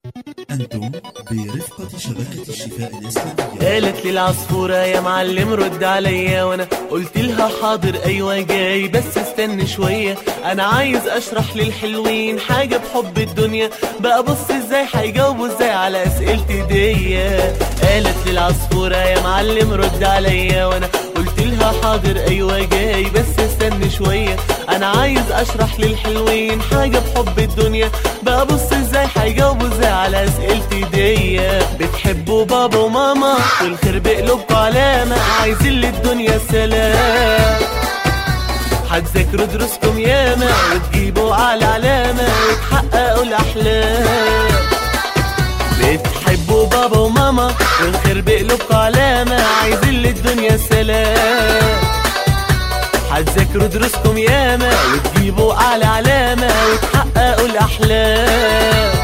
أنتم برفقة شبكة الشفاء الإسلامية قالت لي العصفورة يا معلم رد عليا وانا قلت لها حاضر ايوه جاي بس استنى شوية انا عايز اشرح للحلوين حاجة بحب الدنيا بقى بص ازاي هيجاوبوا ازاي على اسئلتي دي قالت لي العصفورة يا معلم رد عليا وانا قلت لها حاضر ايوه جاي بس استنى شوية انا عايز اشرح للحلوين حاجة بحب الدنيا بقى بص ازاي هيجاوبوا ازاي على اسئلتي دي بتحبوا بابا وماما والخير بقلوبكوا علامة عايزين للدنيا سلام هتذاكروا دروسكم ياما وتجيبوا اعلى علامة وتحققوا الاحلام بتحبوا بابا وماما والخير بقلوبكوا علامة عايزين للدنيا سلام هتذاكروا دروسكم ياما وتجيبوا اعلى علامة وتحققوا الاحلام